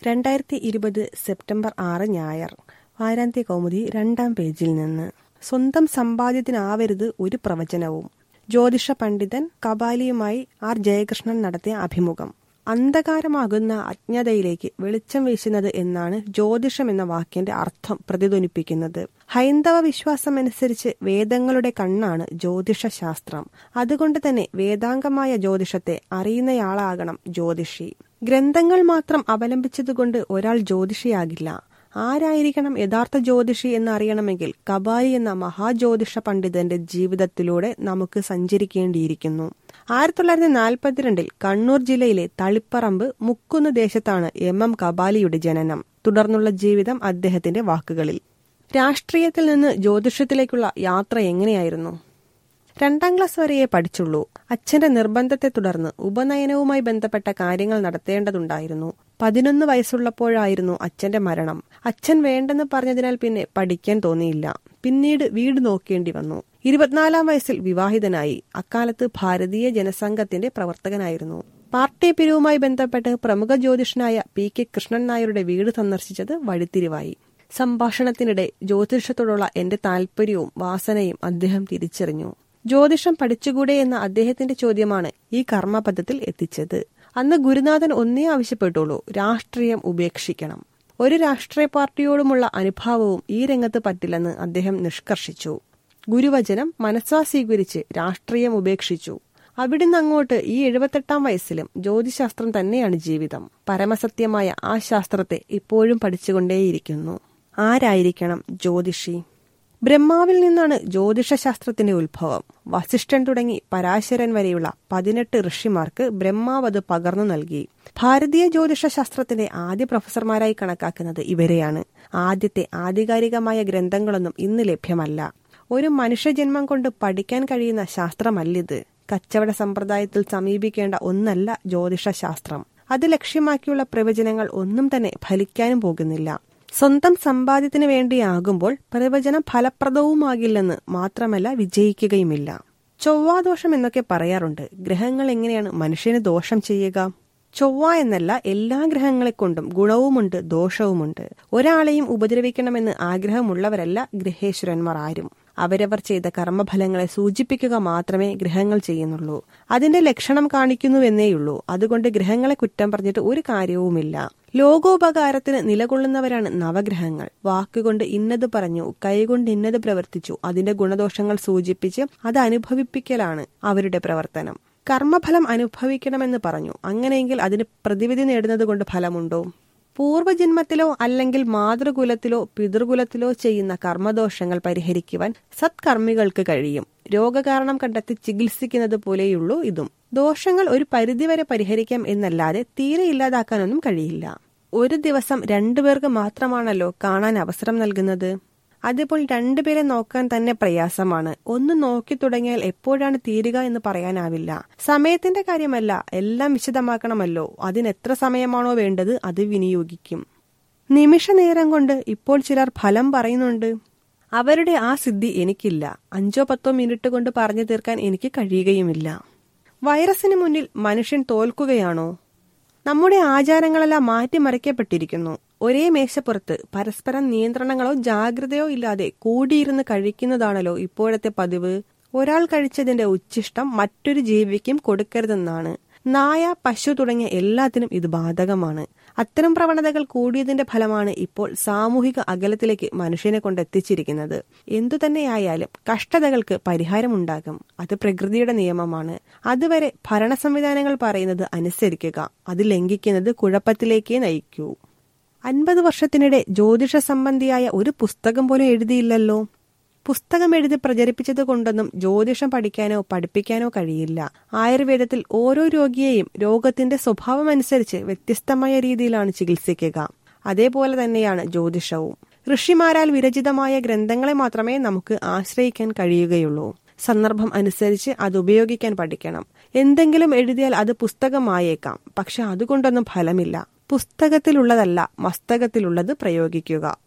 രണ്ടായിരത്തി ഇരുപത് സെപ്റ്റംബർ ആറ് ഞായർ വാരാന്ത്യ കൗമുദി രണ്ടാം പേജിൽ നിന്ന് സ്വന്തം സമ്പാദ്യത്തിനാവരുത് ഒരു പ്രവചനവും ജ്യോതിഷ പണ്ഡിതൻ കപാലിയുമായി ആർ ജയകൃഷ്ണൻ നടത്തിയ അഭിമുഖം അന്ധകാരമാകുന്ന അജ്ഞതയിലേക്ക് വെളിച്ചം വീശുന്നത് എന്നാണ് ജ്യോതിഷം എന്ന വാക്കിന്റെ അർത്ഥം പ്രതിധ്വനിപ്പിക്കുന്നത് ഹൈന്ദവ വിശ്വാസമനുസരിച്ച് വേദങ്ങളുടെ കണ്ണാണ് ജ്യോതിഷ ശാസ്ത്രം അതുകൊണ്ട് തന്നെ വേദാംഗമായ ജ്യോതിഷത്തെ അറിയുന്നയാളാകണം ജ്യോതിഷി ഗ്രന്ഥങ്ങൾ മാത്രം അവലംബിച്ചതുകൊണ്ട് ഒരാൾ ജ്യോതിഷിയാകില്ല ആരായിരിക്കണം യഥാർത്ഥ ജ്യോതിഷി എന്ന് അറിയണമെങ്കിൽ കബാലി എന്ന മഹാജ്യോതിഷ പണ്ഡിതന്റെ ജീവിതത്തിലൂടെ നമുക്ക് സഞ്ചരിക്കേണ്ടിയിരിക്കുന്നു ആയിരത്തി തൊള്ളായിരത്തി നാൽപ്പത്തിരണ്ടിൽ കണ്ണൂർ ജില്ലയിലെ തളിപ്പറമ്പ് മുക്കുന്ന് ദേശത്താണ് എം എം കബാലിയുടെ ജനനം തുടർന്നുള്ള ജീവിതം അദ്ദേഹത്തിന്റെ വാക്കുകളിൽ രാഷ്ട്രീയത്തിൽ നിന്ന് ജ്യോതിഷത്തിലേക്കുള്ള യാത്ര എങ്ങനെയായിരുന്നു രണ്ടാം ക്ലാസ് വരെയേ പഠിച്ചുള്ളൂ അച്ഛന്റെ നിർബന്ധത്തെ തുടർന്ന് ഉപനയനവുമായി ബന്ധപ്പെട്ട കാര്യങ്ങൾ നടത്തേണ്ടതുണ്ടായിരുന്നു പതിനൊന്ന് വയസ്സുള്ളപ്പോഴായിരുന്നു അച്ഛന്റെ മരണം അച്ഛൻ വേണ്ടെന്ന് പറഞ്ഞതിനാൽ പിന്നെ പഠിക്കാൻ തോന്നിയില്ല പിന്നീട് വീട് നോക്കേണ്ടി വന്നു ഇരുപത്തിനാലാം വയസ്സിൽ വിവാഹിതനായി അക്കാലത്ത് ഭാരതീയ ജനസംഘത്തിന്റെ പ്രവർത്തകനായിരുന്നു പാർട്ടി പിരിവുമായി ബന്ധപ്പെട്ട് പ്രമുഖ ജ്യോതിഷനായ പി കെ കൃഷ്ണൻ നായരുടെ വീട് സന്ദർശിച്ചത് വഴിത്തിരിവായി സംഭാഷണത്തിനിടെ ജ്യോതിഷത്തോടുള്ള എന്റെ താല്പര്യവും വാസനയും അദ്ദേഹം തിരിച്ചറിഞ്ഞു ജ്യോതിഷം പഠിച്ചുകൂടെ എന്ന അദ്ദേഹത്തിന്റെ ചോദ്യമാണ് ഈ കർമ്മപഥത്തിൽ എത്തിച്ചത് അന്ന് ഗുരുനാഥൻ ഒന്നേ ആവശ്യപ്പെട്ടുള്ളൂ രാഷ്ട്രീയം ഉപേക്ഷിക്കണം ഒരു രാഷ്ട്രീയ പാർട്ടിയോടുമുള്ള അനുഭാവവും ഈ രംഗത്ത് പറ്റില്ലെന്ന് അദ്ദേഹം നിഷ്കർഷിച്ചു ഗുരുവചനം മനസ്സാ സ്വീകരിച്ച് രാഷ്ട്രീയം ഉപേക്ഷിച്ചു അവിടുന്ന് അങ്ങോട്ട് ഈ എഴുപത്തെട്ടാം വയസ്സിലും ജ്യോതിശാസ്ത്രം തന്നെയാണ് ജീവിതം പരമസത്യമായ ആ ശാസ്ത്രത്തെ ഇപ്പോഴും പഠിച്ചുകൊണ്ടേയിരിക്കുന്നു ആരായിരിക്കണം ജ്യോതിഷി ബ്രഹ്മാവിൽ നിന്നാണ് ജ്യോതിഷശാസ്ത്രത്തിന്റെ ഉത്ഭവം വസിഷ്ഠൻ തുടങ്ങി പരാശരൻ വരെയുള്ള പതിനെട്ട് ഋഷിമാർക്ക് ബ്രഹ്മാവ് അത് പകർന്നു നൽകി ഭാരതീയ ജ്യോതിഷ ശാസ്ത്രത്തിന്റെ ആദ്യ പ്രൊഫസർമാരായി കണക്കാക്കുന്നത് ഇവരെയാണ് ആദ്യത്തെ ആധികാരികമായ ഗ്രന്ഥങ്ങളൊന്നും ഇന്ന് ലഭ്യമല്ല ഒരു മനുഷ്യജന്മം കൊണ്ട് പഠിക്കാൻ കഴിയുന്ന ശാസ്ത്രമല്ലിത് കച്ചവട സമ്പ്രദായത്തിൽ സമീപിക്കേണ്ട ഒന്നല്ല ജ്യോതിഷ ശാസ്ത്രം അത് ലക്ഷ്യമാക്കിയുള്ള പ്രവചനങ്ങൾ ഒന്നും തന്നെ ഫലിക്കാനും പോകുന്നില്ല സ്വന്തം സമ്പാദ്യത്തിന് വേണ്ടിയാകുമ്പോൾ പ്രവചനം ഫലപ്രദവുമാകില്ലെന്ന് മാത്രമല്ല വിജയിക്കുകയുമില്ല ചൊവ്വാദോഷം എന്നൊക്കെ പറയാറുണ്ട് ഗ്രഹങ്ങൾ എങ്ങനെയാണ് മനുഷ്യന് ദോഷം ചെയ്യുക ചൊവ്വ എന്നല്ല എല്ലാ ഗ്രഹങ്ങളെ കൊണ്ടും ഗുണവുമുണ്ട് ദോഷവുമുണ്ട് ഒരാളെയും ഉപദ്രവിക്കണമെന്ന് ആഗ്രഹമുള്ളവരല്ല ഗ്രഹേശ്വരന്മാർ ആരും അവരവർ ചെയ്ത കർമ്മഫലങ്ങളെ സൂചിപ്പിക്കുക മാത്രമേ ഗ്രഹങ്ങൾ ചെയ്യുന്നുള്ളൂ അതിന്റെ ലക്ഷണം കാണിക്കുന്നുവെന്നേയുള്ളൂ അതുകൊണ്ട് ഗ്രഹങ്ങളെ കുറ്റം പറഞ്ഞിട്ട് ഒരു കാര്യവുമില്ല ലോകോപകാരത്തിന് നിലകൊള്ളുന്നവരാണ് നവഗ്രഹങ്ങൾ വാക്കുകൊണ്ട് ഇന്നത് പറഞ്ഞു കൈകൊണ്ട് ഇന്നത് പ്രവർത്തിച്ചു അതിന്റെ ഗുണദോഷങ്ങൾ സൂചിപ്പിച്ച് അത് അനുഭവിപ്പിക്കലാണ് അവരുടെ പ്രവർത്തനം കർമ്മഫലം അനുഭവിക്കണമെന്ന് പറഞ്ഞു അങ്ങനെയെങ്കിൽ അതിന് പ്രതിവിധി നേടുന്നത് കൊണ്ട് ഫലമുണ്ടോ പൂർവജന്മത്തിലോ അല്ലെങ്കിൽ മാതൃകുലത്തിലോ പിതൃകുലത്തിലോ ചെയ്യുന്ന കർമ്മദോഷങ്ങൾ പരിഹരിക്കുവാൻ സത്കർമ്മികൾക്ക് കഴിയും രോഗകാരണം കണ്ടെത്തി ചികിത്സിക്കുന്നത് പോലെയുള്ളൂ ഇതും ദോഷങ്ങൾ ഒരു പരിധിവരെ പരിഹരിക്കാം എന്നല്ലാതെ തീരെ ഇല്ലാതാക്കാനൊന്നും കഴിയില്ല ഒരു ദിവസം രണ്ടുപേർക്ക് മാത്രമാണല്ലോ കാണാൻ അവസരം നൽകുന്നത് അതിപ്പോൾ രണ്ടുപേരെ നോക്കാൻ തന്നെ പ്രയാസമാണ് ഒന്ന് നോക്കി തുടങ്ങിയാൽ എപ്പോഴാണ് തീരുക എന്ന് പറയാനാവില്ല സമയത്തിന്റെ കാര്യമല്ല എല്ലാം വിശദമാക്കണമല്ലോ അതിന് എത്ര സമയമാണോ വേണ്ടത് അത് വിനിയോഗിക്കും നിമിഷ നേരം കൊണ്ട് ഇപ്പോൾ ചിലർ ഫലം പറയുന്നുണ്ട് അവരുടെ ആ സിദ്ധി എനിക്കില്ല അഞ്ചോ പത്തോ മിനിറ്റ് കൊണ്ട് പറഞ്ഞു തീർക്കാൻ എനിക്ക് കഴിയുകയുമില്ല വൈറസിന് മുന്നിൽ മനുഷ്യൻ തോൽക്കുകയാണോ നമ്മുടെ ആചാരങ്ങളെല്ലാം മാറ്റിമറിക്കപ്പെട്ടിരിക്കുന്നു ഒരേ മേശപ്പുറത്ത് പരസ്പരം നിയന്ത്രണങ്ങളോ ജാഗ്രതയോ ഇല്ലാതെ കൂടിയിരുന്ന് കഴിക്കുന്നതാണല്ലോ ഇപ്പോഴത്തെ പതിവ് ഒരാൾ കഴിച്ചതിന്റെ ഉച്ചിഷ്ടം മറ്റൊരു ജീവിക്കും കൊടുക്കരുതെന്നാണ് നായ പശു തുടങ്ങിയ എല്ലാത്തിനും ഇത് ബാധകമാണ് അത്തരം പ്രവണതകൾ കൂടിയതിന്റെ ഫലമാണ് ഇപ്പോൾ സാമൂഹിക അകലത്തിലേക്ക് മനുഷ്യനെ കൊണ്ടെത്തിച്ചിരിക്കുന്നത് എന്തു തന്നെയായാലും കഷ്ടതകൾക്ക് പരിഹാരമുണ്ടാകും അത് പ്രകൃതിയുടെ നിയമമാണ് അതുവരെ ഭരണ സംവിധാനങ്ങൾ പറയുന്നത് അനുസരിക്കുക അത് ലംഘിക്കുന്നത് കുഴപ്പത്തിലേക്കേ നയിക്കൂ അൻപത് വർഷത്തിനിടെ ജ്യോതിഷ സംബന്ധിയായ ഒരു പുസ്തകം പോലും എഴുതിയില്ലല്ലോ പുസ്തകം എഴുതി പ്രചരിപ്പിച്ചത് കൊണ്ടൊന്നും ജ്യോതിഷം പഠിക്കാനോ പഠിപ്പിക്കാനോ കഴിയില്ല ആയുർവേദത്തിൽ ഓരോ രോഗിയെയും രോഗത്തിന്റെ സ്വഭാവം അനുസരിച്ച് വ്യത്യസ്തമായ രീതിയിലാണ് ചികിത്സിക്കുക അതേപോലെ തന്നെയാണ് ജ്യോതിഷവും ഋഷിമാരാൽ വിരചിതമായ ഗ്രന്ഥങ്ങളെ മാത്രമേ നമുക്ക് ആശ്രയിക്കാൻ കഴിയുകയുള്ളൂ സന്ദർഭം അനുസരിച്ച് അത് ഉപയോഗിക്കാൻ പഠിക്കണം എന്തെങ്കിലും എഴുതിയാൽ അത് പുസ്തകമായേക്കാം പക്ഷെ അതുകൊണ്ടൊന്നും ഫലമില്ല പുസ്തകത്തിലുള്ളതല്ല മസ്തകത്തിലുള്ളത് പ്രയോഗിക്കുക